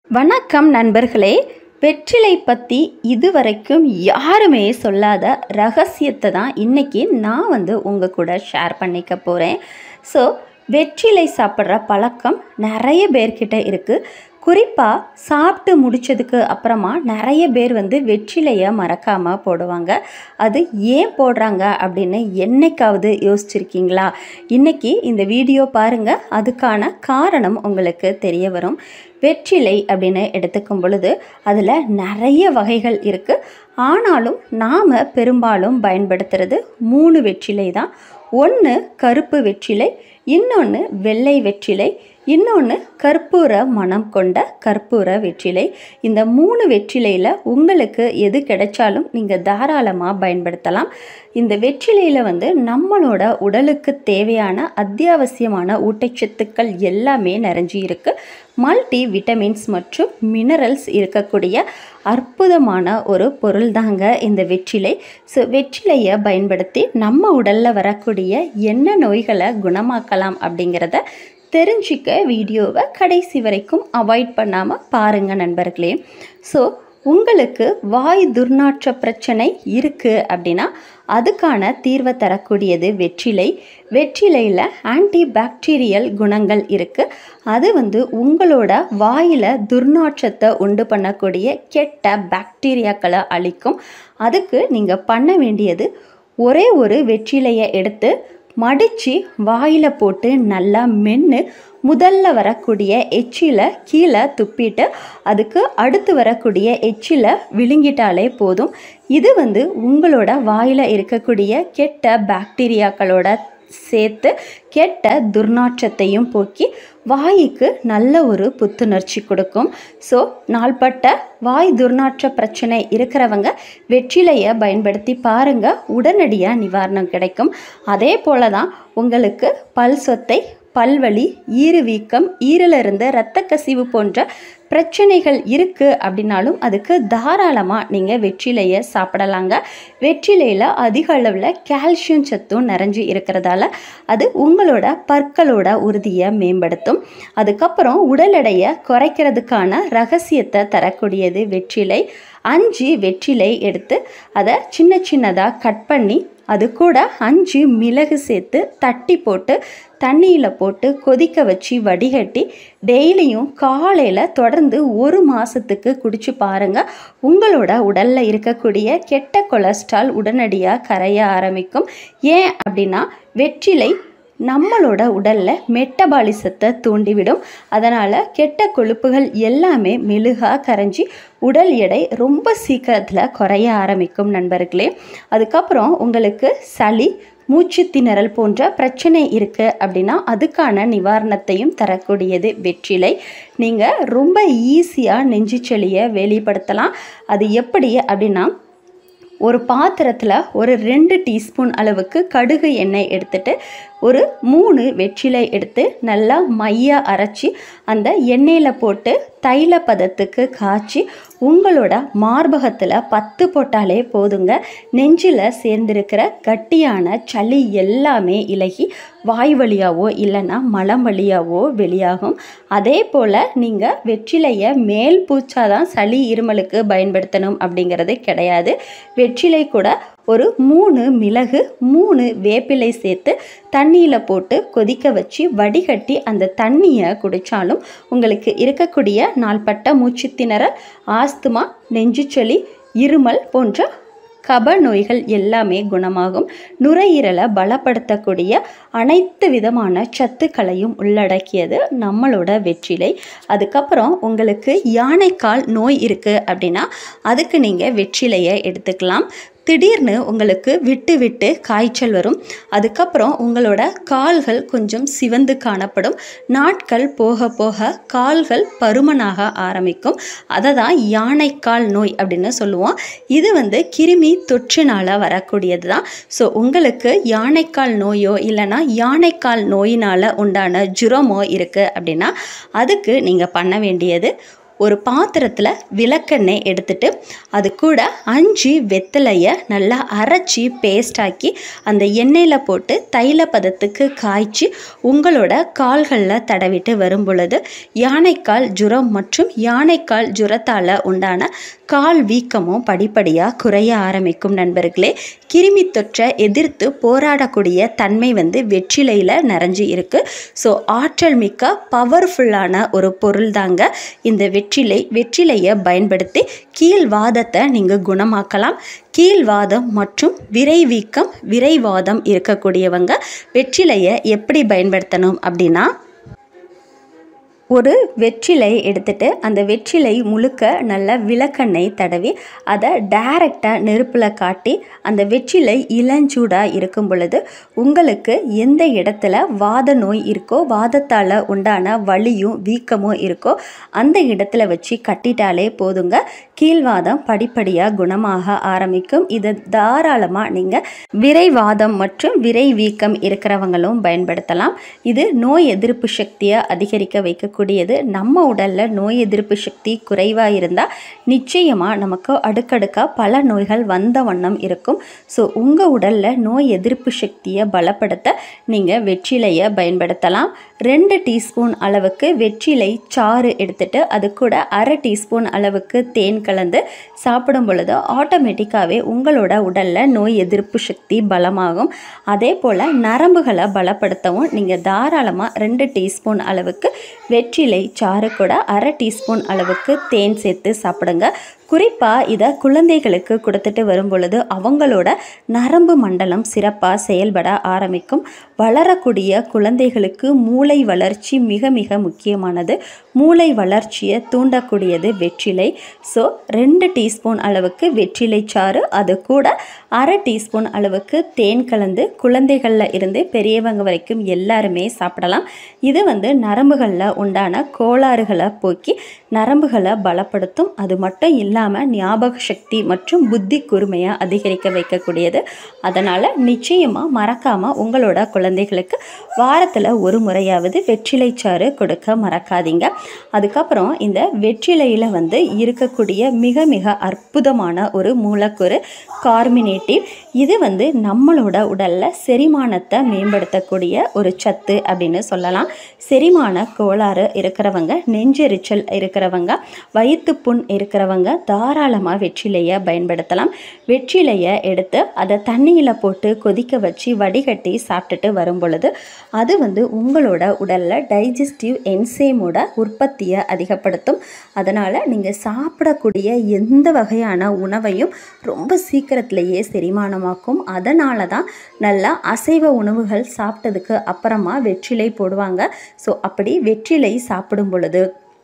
வணக்கம் நண்பர்களே வெற்றிலை பற்றி இதுவரைக்கும் யாருமே சொல்லாத ரகசியத்தை தான் இன்றைக்கி நான் வந்து உங்கள் கூட ஷேர் பண்ணிக்க போகிறேன் ஸோ வெற்றிலை சாப்பிட்ற பழக்கம் நிறைய பேர்கிட்ட இருக்குது குறிப்பாக சாப்பிட்டு முடிச்சதுக்கு அப்புறமா நிறைய பேர் வந்து வெற்றிலையை மறக்காமல் போடுவாங்க அது ஏன் போடுறாங்க அப்படின்னு என்னைக்காவது யோசிச்சிருக்கீங்களா இன்றைக்கி இந்த வீடியோ பாருங்கள் அதுக்கான காரணம் உங்களுக்கு தெரிய வரும் வெற்றிலை அப்படின்னு எடுத்துக்கும் பொழுது அதில் நிறைய வகைகள் இருக்குது ஆனாலும் நாம் பெரும்பாலும் பயன்படுத்துறது மூணு வெற்றிலை தான் ஒன்று கருப்பு வெற்றிலை இன்னொன்று வெள்ளை வெற்றிலை இன்னொன்று கற்பூர மனம் கொண்ட கற்பூர வெற்றிலை இந்த மூணு வெற்றிலையில் உங்களுக்கு எது கிடைச்சாலும் நீங்கள் தாராளமாக பயன்படுத்தலாம் இந்த வெற்றிலையில் வந்து நம்மளோட உடலுக்கு தேவையான அத்தியாவசியமான ஊட்டச்சத்துக்கள் எல்லாமே நிறைஞ்சி இருக்கு மல்டி விட்டமின்ஸ் மற்றும் மினரல்ஸ் இருக்கக்கூடிய அற்புதமான ஒரு பொருள் தாங்க இந்த வெற்றிலை ஸோ வெற்றிலையை பயன்படுத்தி நம்ம உடலில் வரக்கூடிய என்ன நோய்களை குணமாக்கலாம் அப்படிங்கிறத தெரிஞ்சிக்க வீடியோவை கடைசி வரைக்கும் அவாய்ட் பண்ணாமல் பாருங்கள் நண்பர்களே ஸோ உங்களுக்கு வாய் துர்நாற்ற பிரச்சனை இருக்குது அப்படின்னா அதுக்கான தீர்வை தரக்கூடியது வெற்றிலை வெற்றிலையில் ஆன்டி பாக்டீரியல் குணங்கள் இருக்குது அது வந்து உங்களோட வாயில் துர்நாற்றத்தை உண்டு பண்ணக்கூடிய கெட்ட பாக்டீரியாக்களை அழிக்கும் அதுக்கு நீங்கள் பண்ண வேண்டியது ஒரே ஒரு வெற்றிலையை எடுத்து மடித்து வாயில் போட்டு நல்லா மென்று முதல்ல வரக்கூடிய எச்சில கீழே துப்பிட்டு அதுக்கு அடுத்து வரக்கூடிய எச்சில விழுங்கிட்டாலே போதும் இது வந்து உங்களோட வாயில் இருக்கக்கூடிய கெட்ட பாக்டீரியாக்களோட சேர்த்து கெட்ட துர்நாற்றத்தையும் போக்கி வாய்க்கு நல்ல ஒரு புத்துணர்ச்சி கொடுக்கும் ஸோ நாள்பட்ட வாய் துர்நாற்ற பிரச்சனை இருக்கிறவங்க வெற்றிலையை பயன்படுத்தி பாருங்கள் உடனடியாக நிவாரணம் கிடைக்கும் அதே போல தான் உங்களுக்கு பல் சொத்தை பல்வலி ஈறுவீக்கம் ஈரலிருந்து இரத்த கசிவு போன்ற பிரச்சனைகள் இருக்குது அப்படின்னாலும் அதுக்கு தாராளமாக நீங்கள் வெற்றிலையை சாப்பிடலாங்க வெற்றிலையில் அதிக அளவில் கால்சியம் சத்தும் நிறைஞ்சு இருக்கிறதால அது உங்களோட பற்களோட உறுதியை மேம்படுத்தும் அதுக்கப்புறம் உடல் எடையை குறைக்கிறதுக்கான ரகசியத்தை தரக்கூடியது வெற்றிலை அஞ்சு வெற்றிலை எடுத்து அதை சின்ன சின்னதாக கட் பண்ணி அது கூட அஞ்சு மிளகு சேர்த்து தட்டி போட்டு தண்ணியில் போட்டு கொதிக்க வச்சு வடிகட்டி டெய்லியும் காலையில் தொடர்ந்து ஒரு மாதத்துக்கு குடிச்சு பாருங்கள் உங்களோட உடலில் இருக்கக்கூடிய கெட்ட கொலஸ்ட்ரால் உடனடியாக கரைய ஆரம்பிக்கும் ஏன் அப்படின்னா வெற்றிலை நம்மளோட உடலில் மெட்டபாலிசத்தை தூண்டிவிடும் அதனால் கெட்ட கொழுப்புகள் எல்லாமே மெழுகாக கரைஞ்சி உடல் எடை ரொம்ப சீக்கிரத்தில் குறைய ஆரம்பிக்கும் நண்பர்களே அதுக்கப்புறம் உங்களுக்கு சளி மூச்சு திணறல் போன்ற பிரச்சனை இருக்குது அப்படின்னா அதுக்கான நிவாரணத்தையும் தரக்கூடியது வெற்றிலை நீங்கள் ரொம்ப ஈஸியாக நெஞ்சு சளியை வெளிப்படுத்தலாம் அது எப்படி அப்படின்னா ஒரு பாத்திரத்தில் ஒரு ரெண்டு டீஸ்பூன் அளவுக்கு கடுகு எண்ணெய் எடுத்துட்டு ஒரு மூணு வெற்றிலை எடுத்து நல்லா மையாக அரைச்சி அந்த எண்ணெயில் போட்டு தைல பதத்துக்கு காய்ச்சி உங்களோட மார்பகத்தில் பத்து போட்டாலே போதுங்க நெஞ்சில் சேர்ந்திருக்கிற கட்டியான சளி எல்லாமே இலகி வாய் வழியாவோ இல்லைன்னா மலம் வழியாவோ வெளியாகும் அதே போல் நீங்கள் வெற்றிலையை மேல் பூச்சாதான் சளி இருமலுக்கு பயன்படுத்தணும் அப்படிங்கிறது கிடையாது வெற்றிலை கூட ஒரு மூணு மிளகு மூணு வேப்பிலை சேர்த்து தண்ணியில் போட்டு கொதிக்க வச்சு வடிகட்டி அந்த தண்ணியை குடித்தாலும் உங்களுக்கு இருக்கக்கூடிய நாள்பட்ட மூச்சு திணறல் ஆஸ்துமா நெஞ்சுச்சளி இருமல் போன்ற கப நோய்கள் எல்லாமே குணமாகும் நுரையீரலை பலப்படுத்தக்கூடிய அனைத்து விதமான சத்துக்களையும் உள்ளடக்கியது நம்மளோட வெற்றிலை அதுக்கப்புறம் உங்களுக்கு யானைக்கால் நோய் இருக்குது அப்படின்னா அதுக்கு நீங்கள் வெற்றிலையை எடுத்துக்கலாம் திடீர்னு உங்களுக்கு விட்டு விட்டு காய்ச்சல் வரும் அதுக்கப்புறம் உங்களோட கால்கள் கொஞ்சம் சிவந்து காணப்படும் நாட்கள் போக போக கால்கள் பருமனாக ஆரம்பிக்கும் அதை தான் யானைக்கால் நோய் அப்படின்னு சொல்லுவோம் இது வந்து கிருமி தொற்றுனால் வரக்கூடியது தான் ஸோ உங்களுக்கு யானைக்கால் நோயோ இல்லைன்னா யானைக்கால் நோயினால் உண்டான ஜுரமோ இருக்குது அப்படின்னா அதுக்கு நீங்கள் பண்ண வேண்டியது ஒரு பாத்திரத்தில் விளக்கெண்ணெய் எடுத்துட்டு அது கூட அஞ்சு வெத்தலையை நல்லா அரைச்சி பேஸ்ட் ஆக்கி அந்த எண்ணெயில் போட்டு தைல பதத்துக்கு காய்ச்சி உங்களோட கால்களில் தடவிட்டு வரும் பொழுது யானைக்கால் ஜுரம் மற்றும் யானைக்கால் ஜுரத்தால் உண்டான கால் வீக்கமும் படிப்படியாக குறைய ஆரம்பிக்கும் நண்பர்களே கிருமி தொற்றை எதிர்த்து போராடக்கூடிய தன்மை வந்து வெற்றிலையில் நிறைஞ்சு இருக்கு ஸோ ஆற்றல் மிக்க பவர்ஃபுல்லான ஒரு பொருள் தாங்க இந்த வெற்றிலை வெற்றிலையை பயன்படுத்தி கீழ்வாதத்தை நீங்கள் குணமாக்கலாம் கீழ்வாதம் மற்றும் விரைவீக்கம் விரைவாதம் இருக்கக்கூடியவங்க வெற்றிலையை எப்படி பயன்படுத்தணும் அப்படின்னா ஒரு வெற்றிலை எடுத்துட்டு அந்த வெற்றிலை முழுக்க நல்ல விளக்கெண்ணெய் தடவி அதை டைரெக்டாக நெருப்பில் காட்டி அந்த வெற்றிலை இளஞ்சூடாக இருக்கும் பொழுது உங்களுக்கு எந்த இடத்துல வாத நோய் இருக்கோ வாதத்தால் உண்டான வலியும் வீக்கமும் இருக்கோ அந்த இடத்துல வச்சு கட்டிட்டாலே போதுங்க கீழ்வாதம் படிப்படியாக குணமாக ஆரம்பிக்கும் இது தாராளமாக நீங்கள் விரைவாதம் மற்றும் விரை வீக்கம் இருக்கிறவங்களும் பயன்படுத்தலாம் இது நோய் எதிர்ப்பு சக்தியை அதிகரிக்க வைக்க கூடியது நம்ம உடலில் நோய் எதிர்ப்பு சக்தி குறைவாக இருந்தால் நிச்சயமாக நமக்கு அடுக்கடுக்காக பல நோய்கள் வந்த வண்ணம் இருக்கும் ஸோ உங்கள் உடலில் நோய் எதிர்ப்பு சக்தியை பலப்படுத்த நீங்கள் வெற்றிலையை பயன்படுத்தலாம் ரெண்டு டீஸ்பூன் அளவுக்கு வெற்றிலை சாறு எடுத்துட்டு அது கூட அரை டீஸ்பூன் அளவுக்கு தேன் கலந்து சாப்பிடும் பொழுது ஆட்டோமேட்டிக்காகவே உங்களோட உடலில் நோய் எதிர்ப்பு சக்தி பலமாகும் அதே போல் நரம்புகளை பலப்படுத்தவும் நீங்கள் தாராளமாக ரெண்டு டீஸ்பூன் அளவுக்கு வெற்றிலை சாறு கூட அரை டீஸ்பூன் அளவுக்கு தேன் சேர்த்து சாப்பிடுங்க குறிப்பாக இதை குழந்தைகளுக்கு கொடுத்துட்டு வரும் பொழுது அவங்களோட நரம்பு மண்டலம் சிறப்பாக செயல்பட ஆரம்பிக்கும் வளரக்கூடிய குழந்தைகளுக்கு மூளை வளர்ச்சி மிக மிக முக்கியமானது மூளை வளர்ச்சியை தூண்டக்கூடியது வெற்றிலை ஸோ ரெண்டு டீஸ்பூன் அளவுக்கு வெற்றிலை சாறு அது கூட அரை டீஸ்பூன் அளவுக்கு தேன் கலந்து குழந்தைகளில் இருந்து பெரியவங்க வரைக்கும் எல்லாருமே சாப்பிடலாம் இது வந்து நரம்புகளில் உண்டான கோளாறுகளை போக்கி நரம்புகளை பலப்படுத்தும் அது மட்டும் இல்லாமல் ஞாபக சக்தி மற்றும் புத்தி கூர்மையை அதிகரிக்க வைக்கக்கூடியது அதனால் நிச்சயமாக மறக்காமல் உங்களோட குழந்தைகளுக்கு வாரத்தில் ஒரு முறையாவது வெற்றிலை சாறு கொடுக்க மறக்காதீங்க அதுக்கப்புறம் இந்த வெற்றிலையில் வந்து இருக்கக்கூடிய மிக மிக அற்புதமான ஒரு மூலக்கூறு கார்மினேட்டிவ் இது வந்து நம்மளோட உடலில் செரிமானத்தை மேம்படுத்தக்கூடிய ஒரு சத்து அப்படின்னு சொல்லலாம் செரிமான கோளாறு இருக்கிறவங்க நெஞ்செரிச்சல் இருக்கிறவங்க வயிற்று புண் இருக்கிறவங்க தாராளமாக வெற்றிலையை பயன்படுத்தலாம் வெற்றிலையை எடுத்து அதை தண்ணியில் போட்டு கொதிக்க வச்சு வடிகட்டி சாப்பிட்டுட்டு வரும் பொழுது அது வந்து உங்களோட உடலில் டைஜஸ்டிவ் என்சைமோட உற்பத்தியை அதிகப்படுத்தும் அதனால் நீங்கள் சாப்பிடக்கூடிய எந்த வகையான உணவையும் ரொம்ப சீக்கிரத்திலேயே செரிமானமாக்கும் அதனால தான் நல்லா அசைவ உணவுகள் சாப்பிட்டதுக்கு அப்புறமா வெற்றிலை போடுவாங்க ஸோ அப்படி வெற்றிலை சாப்பிடும் பொழுது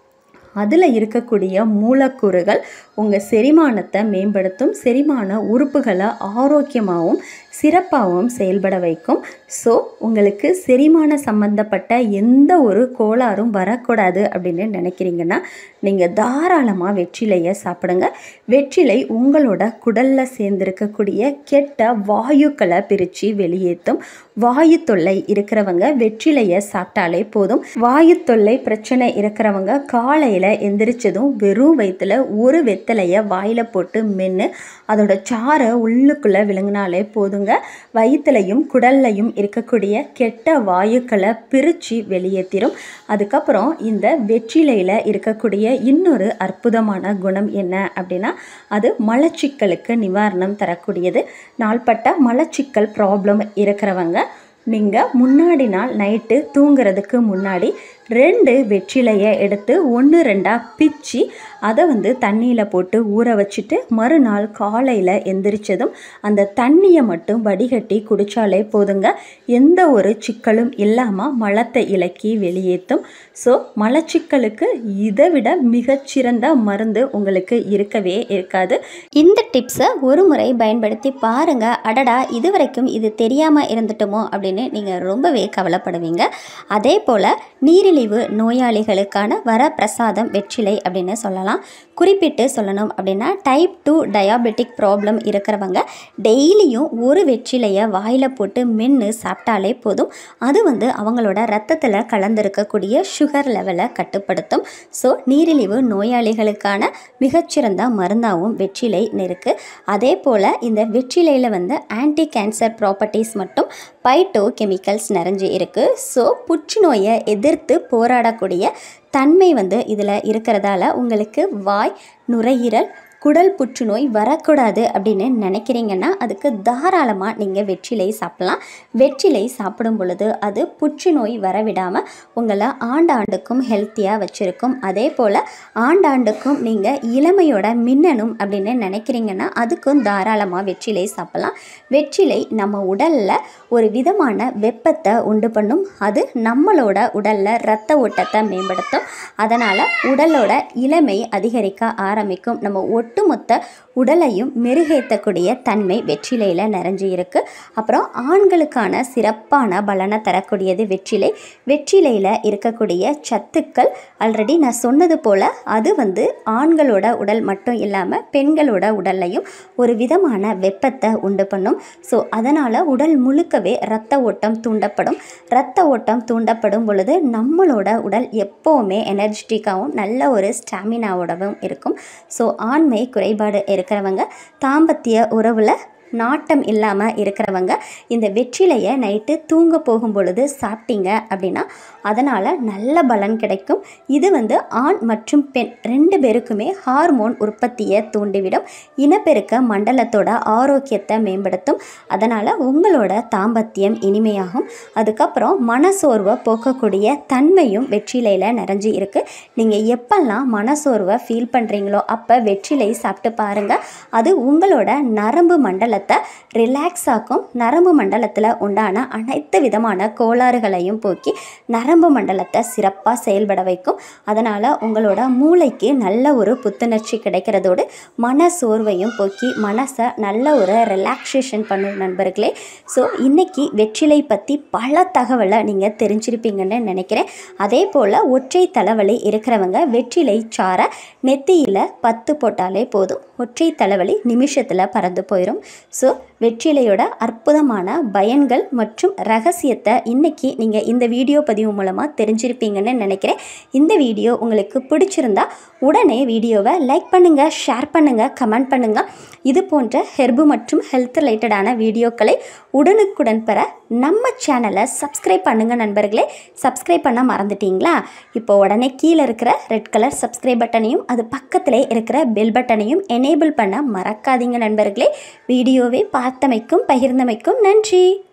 அதில் இருக்கக்கூடிய மூலக்கூறுகள் உங்கள் செரிமானத்தை மேம்படுத்தும் செரிமான உறுப்புகளை ஆரோக்கியமாகவும் சிறப்பாகவும் செயல்பட வைக்கும் ஸோ உங்களுக்கு செரிமான சம்பந்தப்பட்ட எந்த ஒரு கோளாறும் வரக்கூடாது அப்படின்னு நினைக்கிறீங்கன்னா நீங்கள் தாராளமாக வெற்றிலையை சாப்பிடுங்க வெற்றிலை உங்களோட குடலில் சேர்ந்திருக்கக்கூடிய கெட்ட வாயுக்களை பிரித்து வெளியேற்றும் வாயு தொல்லை இருக்கிறவங்க வெற்றிலையை சாப்பிட்டாலே போதும் வாயு தொல்லை பிரச்சனை இருக்கிறவங்க காலையில் எந்திரிச்சதும் வெறும் வயிற்றுல ஒரு வெத்தலையை வாயில் போட்டு மென்று அதோட சாறை உள்ளுக்குள்ளே விழுங்கினாலே போதுங்க வயிற்றுலையும் குடல்லையும் இருக்கக்கூடிய கெட்ட வாயுக்களை பிரித்து வெளியேற்றிடும் அதுக்கப்புறம் இந்த வெற்றிலையில் இருக்கக்கூடிய இன்னொரு அற்புதமான குணம் என்ன அப்படின்னா அது மலச்சிக்கலுக்கு நிவாரணம் தரக்கூடியது நாள்பட்ட மலச்சிக்கல் ப்ராப்ளம் இருக்கிறவங்க நீங்கள் முன்னாடி நாள் நைட்டு தூங்குறதுக்கு முன்னாடி ரெண்டு வெற்றிலையை எடுத்து ஒன்று ரெண்டாக பிச்சு அதை வந்து தண்ணியில் போட்டு ஊற வச்சுட்டு மறுநாள் காலையில் எந்திரிச்சதும் அந்த தண்ணியை மட்டும் வடிகட்டி குடித்தாலே போதுங்க எந்த ஒரு சிக்கலும் இல்லாமல் மலத்தை இலக்கி வெளியேற்றும் ஸோ மலச்சிக்கலுக்கு இதை விட மிகச்சிறந்த மருந்து உங்களுக்கு இருக்கவே இருக்காது இந்த டிப்ஸை ஒரு முறை பயன்படுத்தி பாருங்கள் அடடா இது வரைக்கும் இது தெரியாமல் இருந்துட்டோமோ அப்படின்னு நீங்கள் ரொம்பவே கவலைப்படுவீங்க அதே போல் நீரிழிவு நோயாளிகளுக்கான வரப்பிரசாதம் வெற்றிலை அப்படின்னு சொல்லலாம் குறிப்பிட்டு சொல்லணும் அப்படின்னா டைப் டூ டயாபெட்டிக் ப்ராப்ளம் இருக்கிறவங்க டெய்லியும் ஒரு வெற்றிலையை வாயில் போட்டு மென்று சாப்பிட்டாலே போதும் அது வந்து அவங்களோட ரத்தத்தில் கலந்திருக்கக்கூடிய சுகர் லெவலை கட்டுப்படுத்தும் ஸோ நீரிழிவு நோயாளிகளுக்கான மிகச்சிறந்த மருந்தாகவும் வெற்றிலை இருக்குது அதே போல் இந்த வெற்றிலையில் வந்து ஆன்டி கேன்சர் ப்ராப்பர்ட்டிஸ் மற்றும் பைட்டோ கெமிக்கல்ஸ் நிறைஞ்சு இருக்குது ஸோ புற்றுநோயை எதிர்த்து போராடக்கூடிய தன்மை வந்து இதில் இருக்கிறதால உங்களுக்கு வாய் நுரையீரல் குடல் புற்றுநோய் வரக்கூடாது அப்படின்னு நினைக்கிறீங்கன்னா அதுக்கு தாராளமாக நீங்கள் வெற்றிலை சாப்பிடலாம் வெற்றிலை சாப்பிடும் பொழுது அது புற்றுநோய் வரவிடாமல் உங்களை ஆண்டாண்டுக்கும் ஹெல்த்தியாக வச்சுருக்கும் அதே போல் ஆண்டாண்டுக்கும் நீங்கள் இளமையோட மின்னணும் அப்படின்னு நினைக்கிறீங்கன்னா அதுக்கும் தாராளமாக வெற்றிலை சாப்பிடலாம் வெற்றிலை நம்ம உடலில் ஒரு விதமான வெப்பத்தை உண்டு பண்ணும் அது நம்மளோட உடலில் ரத்த ஓட்டத்தை மேம்படுத்தும் அதனால் உடலோட இளமை அதிகரிக்க ஆரம்பிக்கும் நம்ம ஒட்டுமொத்த உடலையும் மெருகேற்றக்கூடிய தன்மை வெற்றிலையில் நிறைஞ்சு இருக்குது அப்புறம் ஆண்களுக்கான சிறப்பான பலனை தரக்கூடியது வெற்றிலை வெற்றிலையில் இருக்கக்கூடிய சத்துக்கள் ஆல்ரெடி நான் சொன்னது போல் அது வந்து ஆண்களோட உடல் மட்டும் இல்லாமல் பெண்களோட உடல்லையும் ஒரு விதமான வெப்பத்தை உண்டு பண்ணும் ஸோ அதனால் உடல் முழுக்கவே இரத்த ஓட்டம் தூண்டப்படும் இரத்த ஓட்டம் தூண்டப்படும் பொழுது நம்மளோட உடல் எப்போவுமே எனர்ஜெட்டிக்காகவும் நல்ல ஒரு ஸ்டாமினாவோடவும் இருக்கும் ஸோ ஆண்மை குறைபாடு இருக்கிறவங்க தாம்பத்திய உறவில் நாட்டம் இல்லாமல் இருக்கிறவங்க இந்த வெற்றிலையை நைட்டு தூங்க போகும் பொழுது சாப்பிட்டீங்க அப்படின்னா அதனால் நல்ல பலன் கிடைக்கும் இது வந்து ஆண் மற்றும் பெண் ரெண்டு பேருக்குமே ஹார்மோன் உற்பத்தியை தூண்டிவிடும் இனப்பெருக்க மண்டலத்தோட ஆரோக்கியத்தை மேம்படுத்தும் அதனால் உங்களோட தாம்பத்தியம் இனிமையாகும் அதுக்கப்புறம் மனசோர்வை போக்கக்கூடிய தன்மையும் வெற்றிலையில் நிறைஞ்சு இருக்குது நீங்கள் எப்பெல்லாம் மனசோர்வை ஃபீல் பண்ணுறீங்களோ அப்போ வெற்றிலை சாப்பிட்டு பாருங்கள் அது உங்களோட நரம்பு மண்டலத்தை ரிலாக்ஸ் ஆக்கும் நரம்பு மண்டலத்தில் உண்டான அனைத்து விதமான கோளாறுகளையும் போக்கி நரம்பு மண்டலத்தை சிறப்பாக செயல்பட வைக்கும் அதனால் உங்களோட மூளைக்கு நல்ல ஒரு புத்துணர்ச்சி கிடைக்கிறதோடு மன சோர்வையும் போக்கி மனசை நல்ல ஒரு ரிலாக்ஸேஷன் பண்ணும் நண்பர்களே ஸோ இன்றைக்கி வெற்றிலை பற்றி பல தகவலை நீங்கள் தெரிஞ்சிருப்பீங்கன்னு நினைக்கிறேன் அதே போல் ஒற்றை தலைவலி இருக்கிறவங்க வெற்றிலை சாரை நெத்தியில் பத்து போட்டாலே போதும் ஒற்றை தலைவலி நிமிஷத்தில் பறந்து போயிடும் ஸோ வெற்றிலையோட அற்புதமான பயன்கள் மற்றும் ரகசியத்தை இன்னைக்கு நீங்கள் இந்த வீடியோ பதிவு மூலமாக தெரிஞ்சிருப்பீங்கன்னு நினைக்கிறேன் இந்த வீடியோ உங்களுக்கு பிடிச்சிருந்தா உடனே வீடியோவை லைக் பண்ணுங்கள் ஷேர் பண்ணுங்கள் கமெண்ட் பண்ணுங்கள் இது போன்ற ஹெர்பு மற்றும் ஹெல்த் ரிலேட்டடான வீடியோக்களை உடனுக்குடன் பெற நம்ம சேனலை சப்ஸ்கிரைப் பண்ணுங்கள் நண்பர்களே சப்ஸ்கிரைப் பண்ண மறந்துட்டீங்களா இப்போ உடனே கீழே இருக்கிற ரெட் கலர் சப்ஸ்கிரைப் பட்டனையும் அது பக்கத்திலே இருக்கிற பெல் பட்டனையும் எனேபிள் பண்ண மறக்காதீங்க நண்பர்களே வீடியோவை பார்த்தமைக்கும் பகிர்ந்தமைக்கும் நன்றி